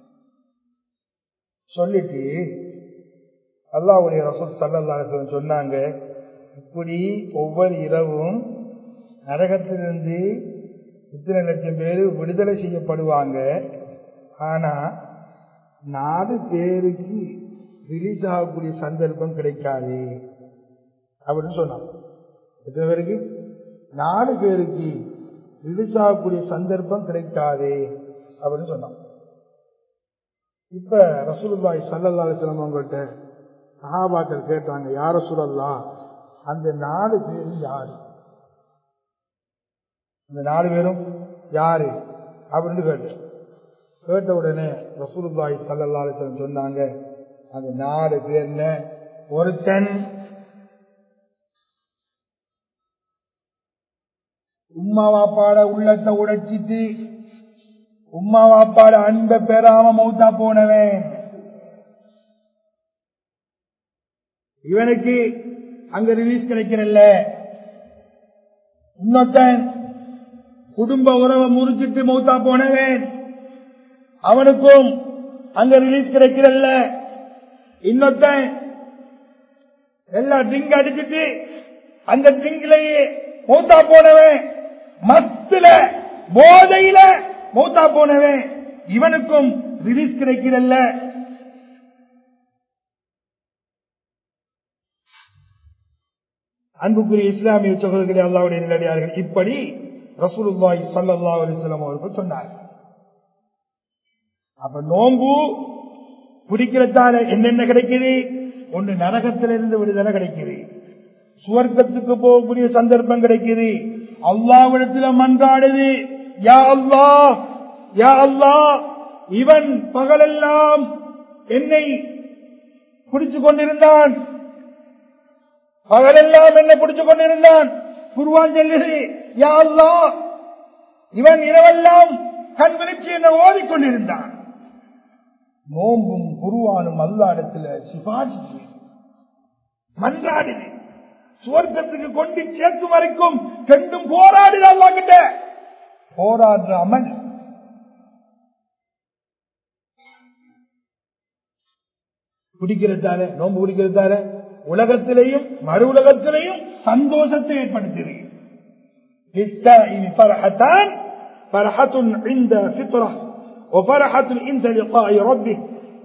சொல்லிட்டு அல்லாவுடைய ரசூல் சல்லல்லா சொன்னாங்க இப்படி ஒவ்வொரு இரவும் நரகத்திலிருந்து இத்தனை லட்சம் பேர் விடுதலை செய்யப்படுவாங்க ஆனா நாலு பேருக்கு ரிலீஸ் ஆகக்கூடிய சந்தர்ப்பம் கிடைக்காது அப்படின்னு சொன்னான் எத்தனை பேருக்கு நாலு பேருக்கு ரிலீஸ் ஆகக்கூடிய சந்தர்ப்பம் கிடைக்காது அப்படின்னு சொன்னான் இப்ப ரசூலுல்லாய் சல்லல்லா அலிஸ்லாம் அவங்கள்ட்ட சஹாபாக்கள் கேட்டாங்க யார சூழல்லா அந்த நாலு பேரும் யாரு அந்த நாலு பேரும் யாரு அப்படின்னு கேட்டு கேட்ட உடனே ரசூலுல்லாய் சல்லல்லா அலிஸ்லாம் சொன்னாங்க அந்த நாலு பேர்ல ஒருத்தன் உம்மா வாப்பாட உள்ளத்தை உடைச்சிட்டு உம்மா வாப்பாட அன்பை பெறாம மௌத்தா போனவன் இவனுக்கு அங்க ரிலீஸ் கிடைக்கிறல்ல இன்னொருத்தன் குடும்ப உறவை முறிச்சிட்டு மௌத்தா போனவன் அவனுக்கும் அங்க ரிலீஸ் கிடைக்கிறல்ல இன்னொருத்தன் எல்லா ட்ரிங்க் அடிச்சிட்டு அந்த ட்ரிங்க்லயே மௌத்தா போனவன் மத்துல போதையில மௌத்தா போனவன் இவனுக்கும் ரிலீஸ் கிடைக்கிறல்ல அன்புக்குரிய இஸ்லாமிய சகோதரர்களே அல்லாவுடைய நிலடியார்கள் இப்படி ரசூலுல்லாஹி ஸல்லல்லாஹு அலைஹி வஸல்லம் அவர்கள் சொன்னார் அப்ப நோன்பு பிடிக்கிறதால என்னென்ன கிடைக்குது ஒன்று நரகத்திலிருந்து விடுதலை கிடைக்குது சுவர்க்கத்துக்கு போகக்கூடிய சந்தர்ப்பம் கிடைக்குது அல்லாவிடத்துல மன்றாடுது யா அல்லா யா அல்லா இவன் பகலெல்லாம் என்னை பிடிச்சு கொண்டிருந்தான் பகலெல்லாம் என்னை பிடிச்சு கொண்டிருந்தான் குருவான் சொல்லுது யா அல்லா இவன் இரவெல்லாம் கண் விழிச்சு என்னை ஓதிக்கொண்டிருந்தான் நோம்பும் குருவானும் அல்லாடத்துல சிபாரிசு மன்றாடுது சுவர்க்கத்துக்கு கொண்டு சேர்க்கும் வரைக்கும் ரெண்டும் போராடுது அல்லா கிட்ட போராடுற அமல் குடிக்கிறதால நோன்பு குடிக்கிறதால உலகத்திலேயும் மறு உலகத்திலேயும் சந்தோஷத்தை ஏற்படுத்துது فرحتان فرحة عند فطرة وفرحة عند لقاء ربه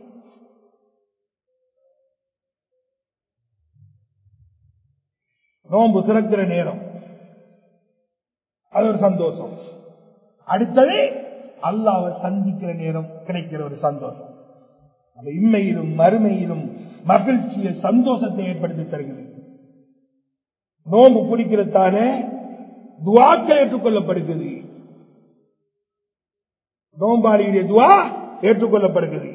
நோன்பு திறக்கிற நேரம் அது ஒரு சந்தோஷம் அடுத்தது அல்லாவை சந்திக்கிற நேரம் கிடைக்கிற ஒரு சந்தோஷம் அது இம்மையிலும் மறுமையிலும் மகிழ்ச்சியை சந்தோஷத்தை ஏற்படுத்தி தருகிறது நோன்பு பிடிக்கிறதால துவாக்கள் ஏற்றுக்கொள்ளப்படுகிறது நோம்பாளியுடைய துவா ஏற்றுக்கொள்ளப்படுகிறது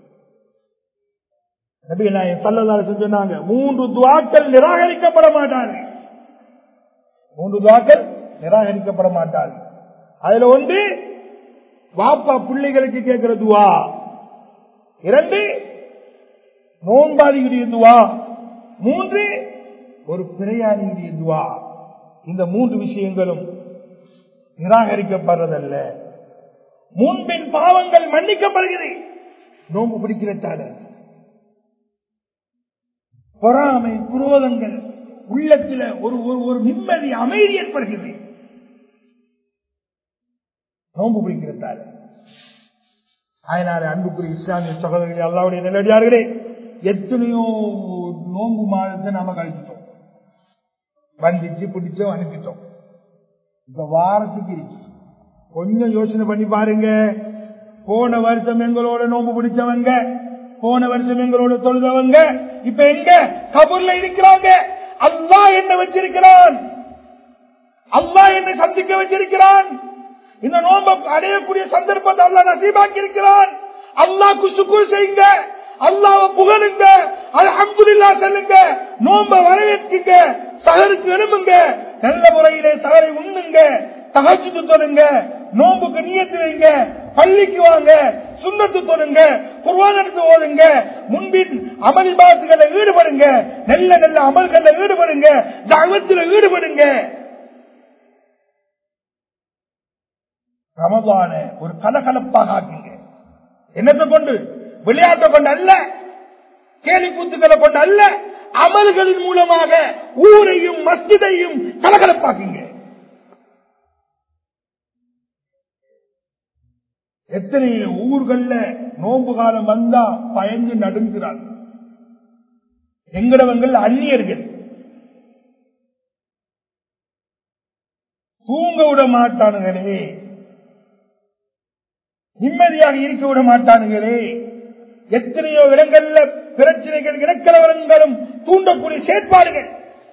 சொன்னாங்க மூன்று துவாக்கள் நிராகரிக்கப்பட மாட்டார்கள் மூன்று துவாக்கள் நிராகரிக்கப்பட மாட்டார்கள் அதுல ஒன்று வாப்பா பிள்ளைகளுக்கு கேட்கிற துவா இரண்டு நோன்பாளியுடைய துவா மூன்று ஒரு பிரயாணியுடைய துவா இந்த மூன்று விஷயங்களும் நிராகரிக்கப்படுறதல்ல முன்பின் பாவங்கள் மன்னிக்கப்படுகிறது நோம்பு பிடிக்கிறதால பொறாமை குரோதங்கள் உள்ளத்தில் ஒரு ஒரு நிம்மதி அமைதி ஏற்படுகிறது நோம்பு பிடிக்கிறதால அதனால அன்புக்குரிய இஸ்லாமிய சகோதரர்களே அல்லாவுடைய நிலடியார்களே எத்தனையோ நோன்பு மாதத்தை நாம கழிச்சிட்டோம் வந்துச்சு பிடிச்சோம் அனுப்பிட்டோம் இப்ப வாரத்துக்கு இருக்கு கொஞ்சம் யோசனை பண்ணி பாருங்க போன வருஷம் எங்களோட நோம்பு பிடிச்சவங்க போன வருஷம் எங்களோட தொழுதவங்க இப்ப எங்க கபூர்ல இருக்கிறாங்க அல்லா என்ன வச்சிருக்கிறான் அல்லா என்னை சந்திக்க வச்சிருக்கிறான் இந்த நோம்பை அடையக்கூடிய சந்தர்ப்பத்தை அல்லா நசீபாக்கி இருக்கிறான் அல்லாக்கு சுக்குர் செய்யுங்க அல்லாவை புகழுங்க அல்ஹம்துலில்லா சொல்லுங்க நோம்ப வரவேற்குங்க சகருக்கு எழுப்புங்க நல்ல முறையிலே சகரை உண்ணுங்க தகச்சு தொழுங்க நோம்புக்கு நீயத்து வைங்க பள்ளிக்கு வாங்க சுண்ணத்து தொழுங்க குர்வான் எடுத்து ஓதுங்க முன்பின் அமல் பாத்துகளை ஈடுபடுங்க நல்ல நல்ல அமல்கள்ல ஈடுபடுங்க தகவத்தில் ஈடுபடுங்க ரமதான ஒரு கலகலப்பாக ஆக்குங்க என்னத்தை கொண்டு விளையாட்டை கொண்டு அல்ல கேலி கூத்துக்களை கொண்டு அல்ல அமல்களின் மூலமாக ஊரையும் மஸ்ஜிதையும் கலகலப்பாக்குங்க எத்தனை ஊர்கள்ல நோன்பு காலம் வந்தா பயந்து நடுங்கிறார் எங்கடவங்கள் அந்நியர்கள் தூங்க விட மாட்டானுங்களே நிம்மதியாக இருக்க விட மாட்டானுங்களே எத்தனையோ இடங்கள்ல பிரச்சனைகள் இனக்கலவரங்களும் தூண்டக்கூடிய செயற்பாடுகள்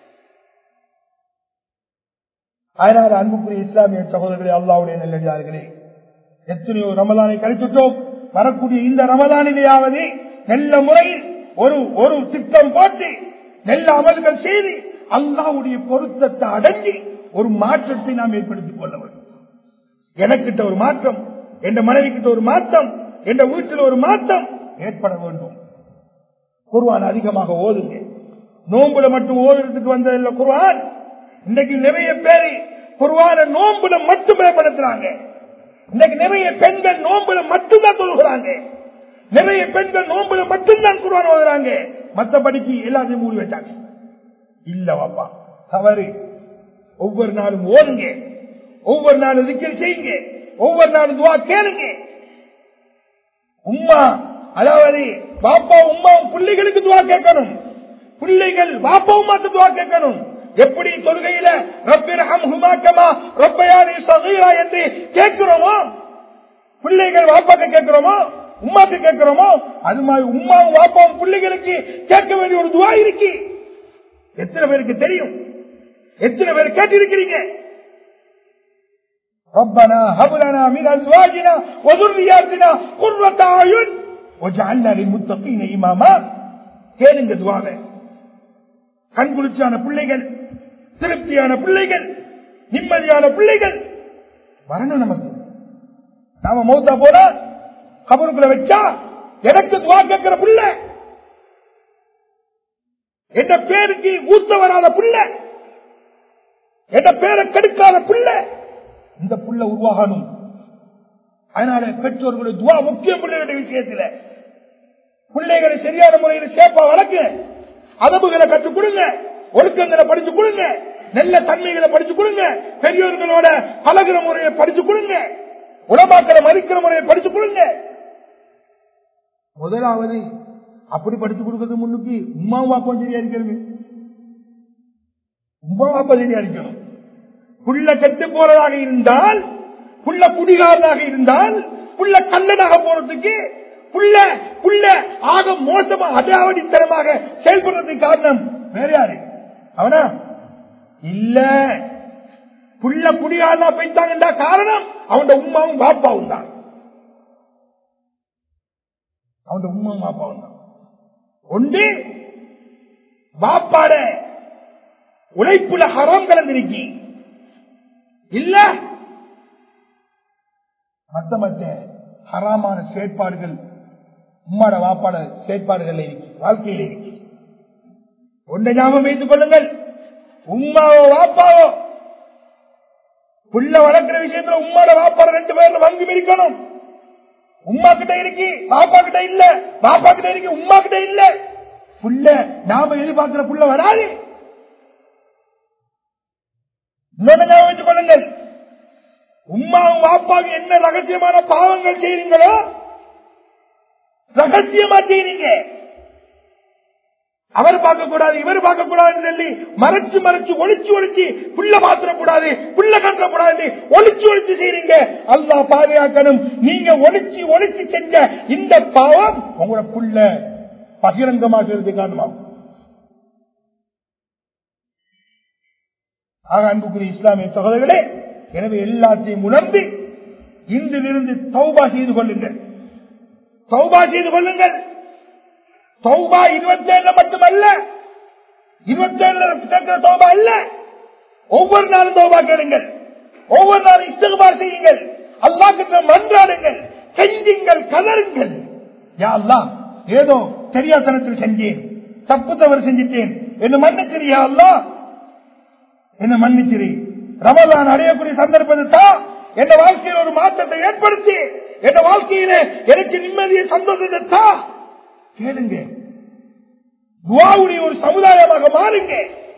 அதனால அன்புக்குரிய இஸ்லாமிய சகோதரர்களே அல்லாவுடைய நல்லடியார்களே எத்தனையோ ரமதானை கழிச்சுட்டோம் வரக்கூடிய இந்த ரமதானிலேயாவது நல்ல முறையில் ஒரு ஒரு திட்டம் போட்டு நல்ல அமல்கள் செய்து அல்லாவுடைய பொருத்தத்தை அடங்கி ஒரு மாற்றத்தை நாம் ஏற்படுத்திக் கொள்ள வேண்டும் எனக்கிட்ட ஒரு மாற்றம் என் மனைவி கிட்ட ஒரு மாற்றம் என் வீட்டில் ஒரு மாற்றம் ஏற்பட வேண்டும் குர்வான் அதிகமாக ஓதுங்க நோம்புல மட்டும் ஓதுறதுக்கு வந்ததில்லை குர்வான் இன்னைக்கு நிறைய பேரை குர்வான நோம்புல மட்டும் பயன்படுத்துறாங்க இன்னைக்கு நிறைய பெண்கள் நோம்புல மட்டும்தான் தொழுகிறாங்க நிறைய பெண்கள் நோம்புல மட்டும்தான் குர்வான் ஓதுறாங்க மற்றபடிக்கு எல்லாத்தையும் மூடி வச்சாங்க இல்ல வாப்பா தவறு ஒவ்வொரு நாளும் ஓதுங்க ஒவ்வொரு நாளும் திக்கல் செய்யுங்க ஒவ்வொரு நாளும் துவா கேளுங்க உம்மா அதாவது பாப்பா உமா பிள்ளைகளுக்கு துவா கேட்கணும் பிள்ளைகள் பாப்பா உமாக்கு துவா கேட்கணும் எப்படி தொழுகையில ரப்பிர் ஹம்ஹுமா கமா ரப்பயானி சகீரா என்று கேட்கிறோமோ பிள்ளைகள் வாப்பாக்கு கேட்கிறோமோ உமாக்கு கேட்கிறோமோ அது மாதிரி உமாவும் வாப்பாவும் பிள்ளைகளுக்கு கேட்க வேண்டிய ஒரு துவா இருக்கு எத்தனை பேருக்கு தெரியும் எத்தனை பேர் கேட்டிருக்கிறீங்க ربنا هب لنا من ازواجنا وذرياتنا قرة اعين واجعلنا للمتقين اماما கேளுங்க துவாவை கண் குளிர்ச்சியான பிள்ளைகள் திருப்தியான பிள்ளைகள் நிம்மதியான பிள்ளைகள் வரணும் நமக்கு நாம மௌத்தா போனா கபருக்குள்ள வச்சா எனக்கு துவா கேட்கிற புள்ள என்ற பேருக்கு ஊத்த வராத புள்ள என்ற பேரை கெடுக்காத புள்ள இந்த புள்ள உருவாகணும் அதனால பெற்றோர்களுடைய துவா முக்கியம் பிள்ளைகளுடைய விஷயத்தில் பிள்ளைகளை சரியான முறையில் சேப்பா வளர்க்க அதபுகளை கற்றுக் கொடுங்க ஒழுக்கங்களை படிச்சு கொடுங்க நல்ல தன்மைகளை படிச்சு கொடுங்க பெரியோர்களோட பழகிற முறையை படிச்சு கொடுங்க உலமாக்களை மதிக்கிற முறையை படிச்சு கொடுங்க முதலாவது அப்படி படிச்சு கொடுக்கறது முன்னுக்கு உமா வாப்பா சரியா இருக்கிறது உமா வாப்பா சரியா இருக்கணும் புள்ள கெட்டு போறதாக இருந்தால் புள்ள குடிகாரனாக இருந்தால் புள்ள கல்லனாக போறதுக்கு புள்ள புள்ள ஆக மோசமா அடாவடித்தனமாக செயல்படுறதுக்கு காரணம் வேற யாரு அவனா இல்ல புள்ள குடிகாரனா போயிட்டாங்கன்றா காரணம் அவன் உமாவும் பாப்பாவும் தான் அவன் உமாவும் பாப்பாவும் தான் ஒன்று பாப்பாட உழைப்புல ஹரம் கலந்திருக்கி இல்ல மத்த மத்த ஹராமான செயற்பாடுகள் உம்மாட வாப்பாட செயற்பாடுகள் இருக்கு வாழ்க்கையில் இருக்கு ஒன்றை ஞாபகம் வைத்துக் கொள்ளுங்கள் உம்மாவோ வாப்பாவோ புள்ள வளர்க்கிற விஷயத்துல உம்மாட வாப்பாட ரெண்டு பேர்ல வங்கி இருக்கணும் உம்மா கிட்ட இருக்கு பாப்பா கிட்ட இல்ல பாப்பா கிட்ட இருக்கு உம்மா கிட்ட இல்ல புள்ள நாம எதிர்பார்க்கிற புள்ள வராது இன்னொன்னு ஞாபகம் வச்சுக் கொள்ளுங்கள் உம்மாவும் பாப்பாவும் என்ன ரகசியமான பாவங்கள் செய்றீங்களோ ரகசியமா செய்றீங்க அவர் பார்க்க கூடாது இவர் பார்க்க கூடாதுன்னு சொல்லி மறைச்சு மறைச்சு ஒளிச்சு ஒளிச்சு புள்ள மாத்திரக்கூடாது புள்ள கண்டக்கூடாது ஒளிச்சு ஒளிச்சு செய்றீங்க அல்லா பாதுகாக்கணும் நீங்க ஒளிச்சு ஒளிச்சு செஞ்ச இந்த பாவம் உங்களோட புள்ள பகிரங்கமாக காரணமாகும் ஆக அன்புக்குரிய இஸ்லாமிய சகோதரர்களே எனவே எல்லாத்தையும் உணர்ந்து இன்றிலிருந்து தௌபா செய்து கொள்ளுங்கள் தௌபா செய்து கொள்ளுங்கள் தௌபா இருபத்தி ஏழுல மட்டுமல்ல இருபத்தி ஏழுல கேட்கிற தௌபா இல்ல ஒவ்வொரு நாளும் தௌபா கேளுங்கள் ஒவ்வொரு நாளும் இஷ்டகுமார் செய்யுங்கள் அல்லா கிட்ட மன்றாடுங்கள் கெஞ்சுங்கள் கதருங்கள் யா அல்லா ஏதோ தெரியாதனத்தில் செஞ்சேன் தப்பு தவறு செஞ்சிட்டேன் என்ன மன்னிச்சிரியா அல்லா என்ன மன்னிச்சிரி ரமதான் அடையக்கூடிய சந்தர்ப்பத்தை தான் என் வாழ்க்கையில் ஒரு மாற்றத்தை ஏற்படுத்தி என் வாழ்க்கையில எனக்கு நிம்மதியை சந்தோஷத்தை தான் கேளுங்க துவாவுடைய ஒரு சமுதாயமாக மாறுங்க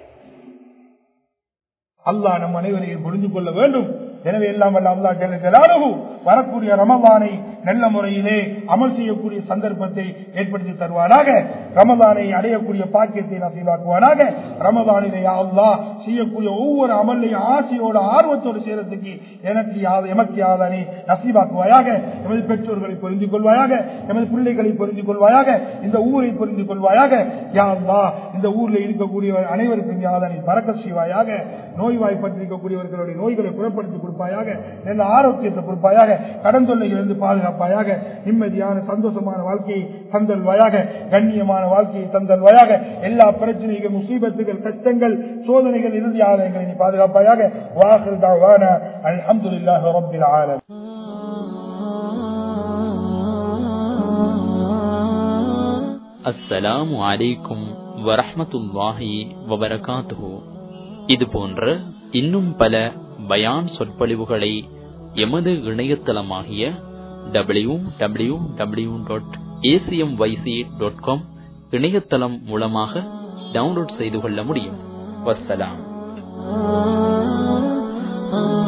அல்லாஹ் நம் அனைவரையும் புரிந்து கொள்ள வேண்டும் எனவே எல்லாம் வல்ல அல்லா ஜெலாலு வரக்கூடிய ரமதானை நல்ல முறையிலே அமல் செய்யக்கூடிய சந்தர்ப்பத்தை ஏற்படுத்தி தருவானாக ரமதானை அடையக்கூடிய பாக்கியத்தை நசீவாக்குவானாக ரமதானிலே அல்லா செய்யக்கூடிய ஒவ்வொரு அமல்லையும் ஆசையோட ஆர்வத்தோடு செய்யறதுக்கு எனக்கு யாது எமக்கு யாதனை நசீவாக்குவாயாக எமது பெற்றோர்களை புரிந்து கொள்வாயாக எமது பிள்ளைகளை புரிந்து கொள்வாயாக இந்த ஊரை புரிந்து கொள்வாயாக யா அல்லா இந்த ஊரில் இருக்கக்கூடிய அனைவருக்கும் யாதனை பறக்க செய்வாயாக நோய்வாய்ப்பட்டிருக்கக்கூடியவர்களுடைய நோய்களை குணப்படுத்தி கொடுப்பாயாக நல்ல ஆரோக்கியத்தை கொடுப்பாயாக கடன் தொல்லைகளிலிருந்து பாதுகாப்பாயாக நிம்மதியான சந்தோஷமான வாழ்க்கையை தந்தல்வாயாக கண்ணியமான வாழ்க்கையை தந்தல்வாயாக எல்லா பிரச்சனைகள் முசீபத்துகள் கஷ்டங்கள் சோதனைகள் இறுதியாக எங்களை நீ பாதுகாப்பாயாக வாசல் தாவான அல்ஹம்துலில்லாஹி ரப்பில் ஆலமீன் அஸ்ஸலாமு அலைக்கும் வரஹ்மத்துல்லாஹி வபரகாத்துஹு இது போன்ற இன்னும் பல பயான் சொற்பொழிவுகளை எமது இணையதளமாகிய W W W dot ACM YC dot com இணையதளம் மூலமாக டவுன்லோட் செய்து கொள்ள முடியும் வசலாம்